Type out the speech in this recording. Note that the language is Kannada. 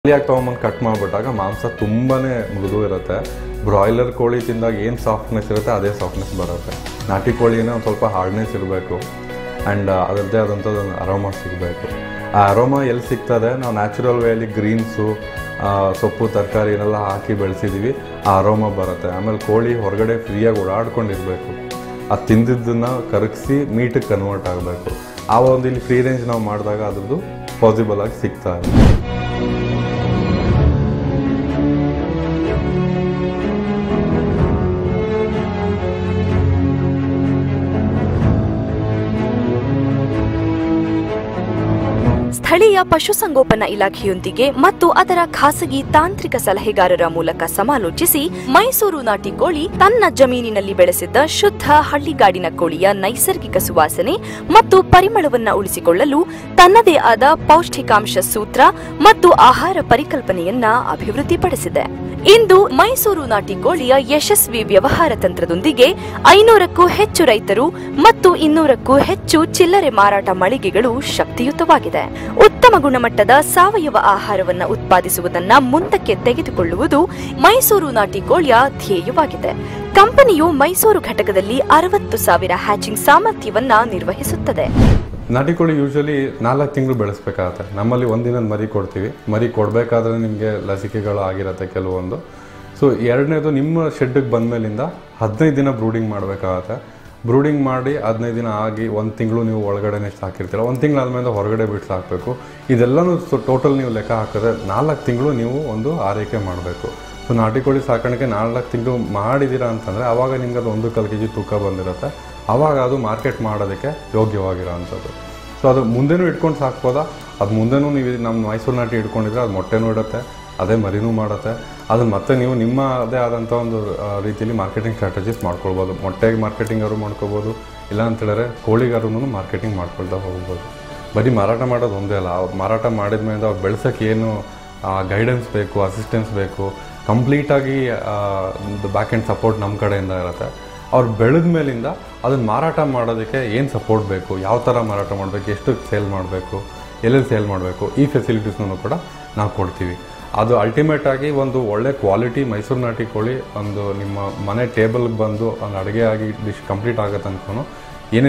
ಫ್ರೀಯಾಗಿ ತೊಗೊಂಬಂದು ಕಟ್ ಮಾಡಿಬಿಟ್ಟಾಗ ಮಾಂಸ ತುಂಬಾ ಮೃದು ಇರುತ್ತೆ ಬ್ರಾಯ್ಲರ್ ಕೋಳಿ ತಿಂದಾಗ ಏನು ಸಾಫ್ಟ್ನೆಸ್ ಇರುತ್ತೆ ಅದೇ ಸಾಫ್ಟ್ನೆಸ್ ಬರುತ್ತೆ ನಾಟಿ ಕೋಳಿನೇ ಒಂದು ಸ್ವಲ್ಪ ಹಾರ್ಡ್ನೆಸ್ ಇರಬೇಕು ಆ್ಯಂಡ್ ಅದರದ್ದೇ ಆದಂಥದ್ದು ಒಂದು ಅರೋಮಾ ಸಿಗಬೇಕು ಆ ಅರೋಮಾ ಎಲ್ಲಿ ಸಿಗ್ತದೆ ನಾವು ನ್ಯಾಚುರಲ್ ವೇಲಿ ಗ್ರೀನ್ಸು ಸೊಪ್ಪು ತರಕಾರಿ ಏನೆಲ್ಲ ಹಾಕಿ ಬೆಳೆಸಿದ್ದೀವಿ ಆ ಅರೋಮಾ ಬರುತ್ತೆ ಆಮೇಲೆ ಕೋಳಿ ಹೊರಗಡೆ ಫ್ರೀಯಾಗಿ ಓಡಾಡ್ಕೊಂಡಿರ್ಬೇಕು ಅದು ತಿಂದಿದ್ದನ್ನು ಕರಗಿಸಿ ಮೀಟಿಗೆ ಕನ್ವರ್ಟ್ ಆಗಬೇಕು ಆ ಒಂದು ಇಲ್ಲಿ ಫ್ರೀ ರೇಂಜ್ ನಾವು ಮಾಡಿದಾಗ ಅದ್ರದ್ದು ಪಾಸಿಬಲ್ ಆಗಿ ಸಿಗ್ತಾ ಇದೆ ಸ್ಥಳೀಯ ಪಶುಸಂಗೋಪನಾ ಇಲಾಖೆಯೊಂದಿಗೆ ಮತ್ತು ಅದರ ಖಾಸಗಿ ತಾಂತ್ರಿಕ ಸಲಹೆಗಾರರ ಮೂಲಕ ಸಮಾಲೋಚಿಸಿ ಮೈಸೂರು ನಾಟಿ ಕೋಳಿ ತನ್ನ ಜಮೀನಿನಲ್ಲಿ ಬೆಳೆಸಿದ್ದ ಶುದ್ಧ ಹಳ್ಳಿಗಾಡಿನ ಕೋಳಿಯ ನೈಸರ್ಗಿಕ ಸುವಾಸನೆ ಮತ್ತು ಪರಿಮಳವನ್ನ ಉಳಿಸಿಕೊಳ್ಳಲು ತನ್ನದೇ ಆದ ಪೌಷ್ಟಿಕಾಂಶ ಸೂತ್ರ ಮತ್ತು ಆಹಾರ ಪರಿಕಲ್ಪನೆಯನ್ನ ಅಭಿವೃದ್ಧಿಪಡಿಸಿದೆ ಇಂದು ಮೈಸೂರು ನಾಟಿ ಕೋಳಿಯ ಯಶಸ್ವಿ ವ್ಯವಹಾರ ತಂತ್ರದೊಂದಿಗೆ ಐನೂರಕ್ಕೂ ಹೆಚ್ಚು ರೈತರು ಮತ್ತು ಇನ್ನೂರಕ್ಕೂ ಹೆಚ್ಚು ಚಿಲ್ಲರೆ ಮಾರಾಟ ಮಳಿಗೆಗಳು ಶಕ್ತಿಯುತವಾಗಿದೆ ಉತ್ತಮ ಗುಣಮಟ್ಟದ ಸಾವಯವ ಆಹಾರವನ್ನು ಉತ್ಪಾದಿಸುವುದನ್ನ ಮುಂದಕ್ಕೆ ತೆಗೆದುಕೊಳ್ಳುವುದು ಮೈಸೂರು ನಾಟಿ ಕೋಳಿಯ ಧ್ಯೇಯವಾಗಿದೆ ಕಂಪನಿಯು ಮೈಸೂರು ಘಟಕದಲ್ಲಿ ಅರವತ್ತು ಸಾವಿರ ಹ್ಯಾಚಿಂಗ್ ಸಾಮರ್ಥ್ಯವನ್ನ ನಿರ್ವಹಿಸುತ್ತದೆ ನಾಟಿ ಕೋಳಿ ಯೂಶಲಿ ನಾಲ್ಕು ತಿಂಗಳು ಬೆಳೆಸ್ಬೇಕಾಗತ್ತೆ ನಮ್ಮಲ್ಲಿ ಒಂದಿನದ ಮರಿ ಕೊಡ್ತೀವಿ ಮರಿ ಕೊಡಬೇಕಾದ್ರೆ ನಿಮಗೆ ಲಸಿಕೆಗಳು ಆಗಿರುತ್ತೆ ಕೆಲವೊಂದು ಸೊ ಎರಡನೇದು ನಿಮ್ಮ ಶೆಡ್ಗೆ ಬಂದಮೇಲಿಂದ ಹದಿನೈದು ದಿನ ಬ್ರೂಡಿಂಗ್ ಮಾಡಬೇಕಾಗತ್ತೆ ಬ್ರೂಡಿಂಗ್ ಮಾಡಿ ಹದಿನೈದು ದಿನ ಆಗಿ ಒಂದು ತಿಂಗಳು ನೀವು ಒಳಗಡೆನೆ ಸಾಕಿರ್ತೀರ ಒಂದು ತಿಂಗಳು ಆದಮೇಲೆ ಹೊರಗಡೆ ಬಿಟ್ಟು ಸಾಕಬೇಕು ಇದೆಲ್ಲನೂ ಟೋಟಲ್ ನೀವು ಲೆಕ್ಕ ಹಾಕಿದ್ರೆ ನಾಲ್ಕು ತಿಂಗಳು ನೀವು ಒಂದು ಆರೈಕೆ ಮಾಡಬೇಕು ಸೊ ನಾಟಿ ಕೋಳಿ ಸಾಕಾಣಿಕೆ ನಾಲ್ಕು ತಿಂಗಳು ಮಾಡಿದ್ದೀರಾ ಅಂತಂದರೆ ಆವಾಗ ನಿಮ್ಗೆ ಅದು ಒಂದು ಕಾಲು ಕೆ ಜಿ ತೂಕ ಬಂದಿರುತ್ತೆ ಆವಾಗ ಅದು ಮಾರ್ಕೆಟ್ ಮಾಡೋದಕ್ಕೆ ಯೋಗ್ಯವಾಗಿರೋ ಅಂಥದ್ದು ಸೊ ಅದು ಮುಂದೆನೂ ಇಟ್ಕೊಂಡು ಸಾಕ್ಬೋದಾ ಅದು ಮುಂದೆನೂ ನೀವು ನಮ್ಮ ಮೈಸೂರು ನಾಟಿ ಇಟ್ಕೊಂಡಿದ್ರೆ ಅದು ಮೊಟ್ಟೆನೂ ಇಡುತ್ತೆ ಅದೇ ಮರಿನೂ ಮಾಡುತ್ತೆ ಅದನ್ನ ಮತ್ತೆ ನೀವು ನಿಮ್ಮ ಅದೇ ಆದಂಥ ಒಂದು ಆ, ರೀತಿಯಲ್ಲಿ ಮಾರ್ಕೆಟಿಂಗ್ ಸ್ಟ್ರಾಟಜೀಸ್ ಮಾಡ್ಕೊಳ್ಬೋದು ಮೊಟ್ಟೆಗೆ ಮಾರ್ಕೆಟಿಂಗ್ ಅವರು ಮಾಡ್ಕೋಬೋದು ಇಲ್ಲ ಅಂತ ಹೇಳಿದ್ರೆ ಕೋಳಿಗಾರೂ ಮಾರ್ಕೆಟಿಂಗ್ ಮಾಡ್ಕೊಳ್ತಾ ಹೋಗ್ಬೋದು ಬರೀ ಮಾರಾಟ ಮಾಡೋದು ಒಂದೇ ಅಲ್ಲ ಅವ್ರು ಮಾರಾಟ ಮಾಡಿದ ಮೇಲೆ ಅವ್ರು ಬೆಳ್ಸೋಕ್ಕೆ ಏನು ಗೈಡೆನ್ಸ್ ಬೇಕು ಅಸಿಸ್ಟೆನ್ಸ್ ಬೇಕು ಕಂಪ್ಲೀಟಾಗಿ ಬ್ಯಾಕ್ ಆ್ಯಂಡ್ ಸಪೋರ್ಟ್ ನಮ್ಮ ಕಡೆಯಿಂದ ಇರುತ್ತೆ ಅವ್ರು ಬೆಳೆದ ಮೇಲಿಂದ ಅದನ್ನು ಮಾರಾಟ ಮಾಡೋದಕ್ಕೆ ಏನು ಸಪೋರ್ಟ್ ಬೇಕು ಯಾವ ಥರ ಮಾರಾಟ ಮಾಡಬೇಕು ಎಷ್ಟು ಸೇಲ್ ಮಾಡಬೇಕು ಎಲ್ಲೆಲ್ಲಿ ಸೇಲ್ ಮಾಡಬೇಕು ಈ ಫೆಸಿಲಿಟೀಸ್ನೂ ಕೂಡ ನಾವು ಕೊಡ್ತೀವಿ ಅದು ಅಲ್ಟಿಮೇಟ್ ಆಗಿ ಒಂದು ಒಳ್ಳೆ ಕ್ವಾಲಿಟಿ ಮೈಸೂರು ನಾಟಿ ಕೋಳಿ ಒಂದು ನಿಮ್ಮ ಮನೆ ಟೇಬಲ್ಗೆ ಬಂದು ಒಂದು ಅಡುಗೆ ಆಗಿ ಡಿಶ್ ಕಂಪ್ಲೀಟ್ ಆಗೋ ತನಕ